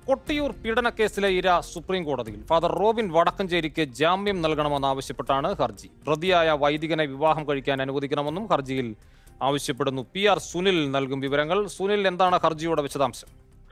കൊട്ടിയൂർ പീഡനക്കേസിലെ ഇര സുപ്രീം കോടതിയിൽ father Robin വടക്കഞ്ചേരിക്ക് ജാമ്യം നൽകണമെന്നാവശ്യപ്പെട്ടാണ് ഹർജി പ്രതിയായ വൈദികനെ വിവാഹം കഴിക്കാൻ അനുവദിക്കണമെന്നും ഹർജിയിൽ ആവശ്യപ്പെടുന്നു പി ആർ സുനിൽ നൽകും വിവരങ്ങൾ സുനിൽ എന്താണ് ഹർജിയുടെ വിശദാംശം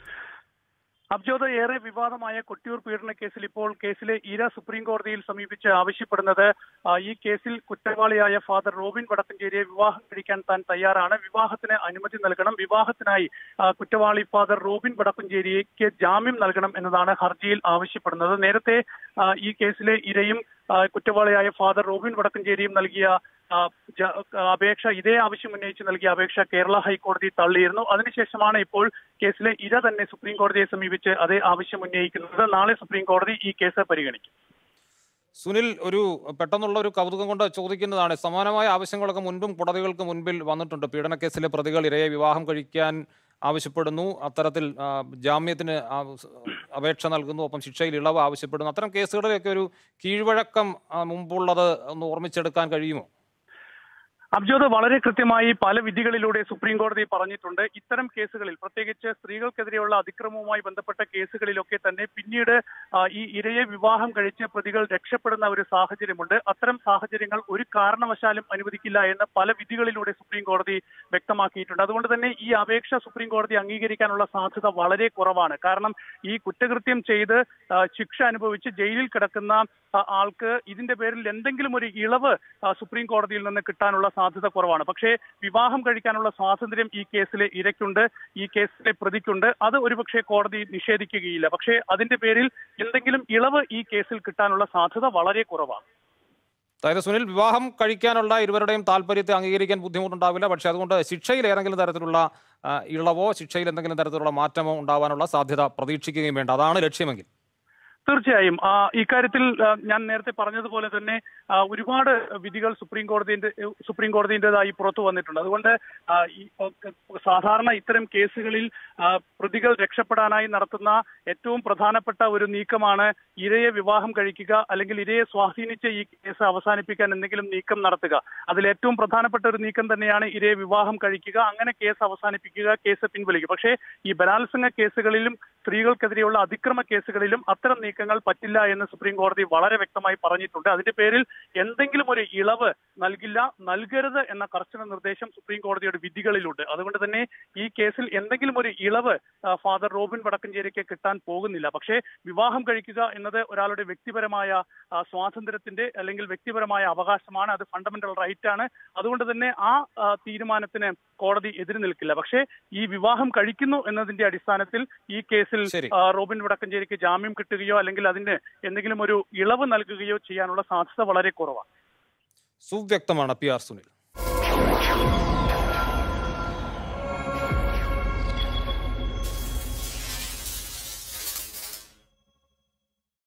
അബ്ജോദ് ഏറെ വിവാദമായ കൊട്ടിയൂർ പീഡന കേസിൽ ഇപ്പോൾ കേസിലെ ഇര സുപ്രീം കോടതിയിൽ സമീപിച്ച് ആവശ്യപ്പെടുന്നത് ആ, ഈ കേസിൽ കുറ്റവാളിയായ ഫാദർ റോബിൻ വടക്കഞ്ചേരിയെ വിവാഹം കഴിക്കാൻ താൻ തയ്യാറാണ് വിവാഹത്തിന് അനുമതി നൽകണം വിവാഹത്തിനായി ആ, കുറ്റവാളി ഫാദർ റോബിൻ വടക്കഞ്ചേരിക്ക് ജാമ്യം നൽകണം എന്നതാണ് ഹർജിയിൽ ആവശ്യപ്പെടുന്നത് നേരത്തെ ആ, ഈ കേസിലെ ഇരയും ആ, കുറ്റവാളിയായ ഫാദർ റോബിൻ വടക്കഞ്ചേരിയും നൽകിയ ആ, ജ- അപേക്ഷ ഇതേ ആവശ്യം ഉന്നയിച്ച് നൽകിയ അപേക്ഷ കേരള ഹൈക്കോടതി തള്ളിയിരുന്നു അതിനുശേഷമാണ് ഇപ്പോൾ കേസിലെ ഇര തന്നെ സുപ്രീം കോടതിയെ സമീപിച്ച് അതേ ആവശ്യം ഉന്നയിക്കുന്നത് നാളെ സുപ്രീം കോടതി ഈ കേസ് പരിഗണിക്കും സുനിൽ ഒരു പെട്ടെന്നുള്ള ഒരു കൗതുകം കൊണ്ട് ചോദിക്കുന്നതാണ് സമാനമായ ആവശ്യങ്ങളൊക്കെ മുൻപും കോടതികൾക്ക് മുൻപിൽ വന്നിട്ടുണ്ട് പീഡനക്കേസിലെ പ്രതികൾ ഇരയെ വിവാഹം കഴിക്കാൻ ആവശ്യപ്പെടുന്നു അത്തരത്തിൽ ആ, ജാമ്യത്തിന് ആ, അപേക്ഷ നൽകുന്നു ഒപ്പം ശിക്ഷയിൽ ഇളവ് ആവശ്യപ്പെടുന്നു അത്തരം കേസുകളിലൊക്കെ ഒരു കീഴ്വഴക്കം ആ, മുമ്പുള്ളത് ഒന്ന് ഓർമ്മിച്ചെടുക്കാൻ കഴിയുമോ അബ്ജോദ് വളരെ കൃത്യമായി പല വിധികളിലൂടെ സുപ്രീം കോടതി പറഞ്ഞിട്ടുണ്ട് ഇത്തരം കേസുകളിൽ പ്രത്യേകിച്ച് സ്ത്രീകൾക്കെതിരെയുള്ള അതിക്രമവുമായി ബന്ധപ്പെട്ട കേസുകളിലൊക്കെ തന്നെ പിന്നീട് ആ, ഈ ഇരയെ വിവാഹം കഴിച്ച് പ്രതികൾ രക്ഷപ്പെടുന്ന ഒരു സാഹചര്യമുണ്ട് അത്തരം സാഹചര്യങ്ങൾ ഒരു കാരണവശാലും അനുവദിക്കില്ല എന്ന് പല വിധികളിലൂടെ സുപ്രീം കോടതി വ്യക്തമാക്കിയിട്ടുണ്ട് അതുകൊണ്ട് തന്നെ ഈ അപേക്ഷ സുപ്രീം കോടതി അംഗീകരിക്കാനുള്ള സാധ്യത വളരെ കുറവാണ് കാരണം ഈ കുറ്റകൃത്യം ചെയ്ത് ആ, ശിക്ഷ അനുഭവിച്ച് ജയിലിൽ കിടക്കുന്ന ആ, ആൾക്ക് ഇതിന്റെ പേരിൽ എന്തെങ്കിലും ഒരു ഇളവ് ആ, സുപ്രീം കോടതിയിൽ നിന്ന് കിട്ടാനുള്ള സാധ്യത കുറവാണ് പക്ഷേ വിവാഹം കഴിക്കാനുള്ള സ്വാതന്ത്ര്യം ഈ കേസിലെ ഇരയ്ക്കുണ്ട് ഈ കേസിലെ പ്രതിക്കുണ്ട് അത് ഒരുപക്ഷെ കോടതി നിഷേധിക്കുകയില്ല പക്ഷേ അതിന്റെ പേരിൽ എന്തെങ്കിലും ഇളവ് ഈ കേസിൽ കിട്ടാനുള്ള സാധ്യത വളരെ കുറവാണ് അതായത് സുനിൽ വിവാഹം കഴിക്കാനുള്ള ഇരുവരുടെയും താല്പര്യത്തെ അംഗീകരിക്കാൻ ബുദ്ധിമുട്ടുണ്ടാവില്ല പക്ഷേ അതുകൊണ്ട് ശിക്ഷയിൽ ഏതെങ്കിലും തരത്തിലുള്ള ആ, ഇളവോ ശിക്ഷയിൽ എന്തെങ്കിലും തരത്തിലുള്ള മാറ്റമോ ഉണ്ടാവാനുള്ള സാധ്യത പ്രതീക്ഷിക്കുകയും വേണ്ട അതാണ് ലക്ഷ്യമെങ്കിൽ തീർച്ചയായും ആ, ഇക്കാര്യത്തിൽ ആ, ഞാൻ നേരത്തെ പറഞ്ഞതുപോലെ തന്നെ ആ, ഒരുപാട് വിധികൾ സുപ്രീം കോടതിന്റെ സുപ്രീം കോടതിൻ്റെതായി പുറത്തു വന്നിട്ടുണ്ട് അതുകൊണ്ട് ആ, ഈ ഒക്കെ സാധാരണ ഇത്തരം കേസുകളിൽ ആ, പ്രതികൾ രക്ഷപ്പെടാനായി നടത്തുന്ന ഏറ്റവും പ്രധാനപ്പെട്ട ഒരു നീക്കമാണ് ഇരയെ വിവാഹം കഴിക്കുക അല്ലെങ്കിൽ ഇരയെ സ്വാധീനിച്ച് ഈ കേസ് അവസാനിപ്പിക്കാൻ എന്തെങ്കിലും നീക്കം നടത്തുക അതിൽ ഏറ്റവും പ്രധാനപ്പെട്ട ഒരു നീക്കം തന്നെയാണ് ഇരയെ വിവാഹം കഴിക്കുക അങ്ങനെ കേസ് അവസാനിപ്പിക്കുക കേസ് പിൻവലിക്കുക പക്ഷേ ഈ ബലാത്സംഗ കേസുകളിലും സ്ത്രീകൾക്കെതിരെയുള്ള അതിക്രമ കേസുകളിലും അത്തരം നീക്കങ്ങൾ പറ്റില്ല എന്ന് സുപ്രീം കോടതി വളരെ വ്യക്തമായി പറഞ്ഞിട്ടുണ്ട് അതിന്റെ പേരിൽ എന്തെങ്കിലും ഒരു ഇളവ് നൽകില്ല നൽകരുത് എന്ന കർശന നിർദ്ദേശം സുപ്രീം കോടതിയുടെ വിധികളിലുണ്ട് അതുകൊണ്ട് തന്നെ ഈ കേസിൽ എന്തെങ്കിലും ഒരു ഇളവ് ആ, ഫാദർ റോബിൻ വടക്കഞ്ചേരിക്ക് കിട്ടാൻ പോകുന്നില്ല പക്ഷേ വിവാഹം കഴിക്കുക എന്നത് ഒരാളുടെ വ്യക്തിപരമായ ആ, സ്വാതന്ത്ര്യത്തിന്റെ അല്ലെങ്കിൽ വ്യക്തിപരമായ അവകാശമാണ് അത് ഫണ്ടമെന്റൽ റൈറ്റ് ആണ് അതുകൊണ്ട് തന്നെ ആ ആ, തീരുമാനത്തിന് കോടതി എതിര് നിൽക്കില്ല പക്ഷേ ഈ വിവാഹം കഴിക്കുന്നു എന്നതിന്റെ അടിസ്ഥാനത്തിൽ ഈ കേസിൽ ശരി. ആ, റോബിൻ വടക്കഞ്ചേരിക്ക് ജാമ്യം കിട്ടുകയോ അല്ലെങ്കിൽ അതിന് എന്തെങ്കിലും ഒരു ഇളവ് നൽകുകയോ ചെയ്യാനുള്ള സാധ്യത വളരെ കുറവാണ് സുവ്യക്തമാണ് പി ആർ സുനിൽ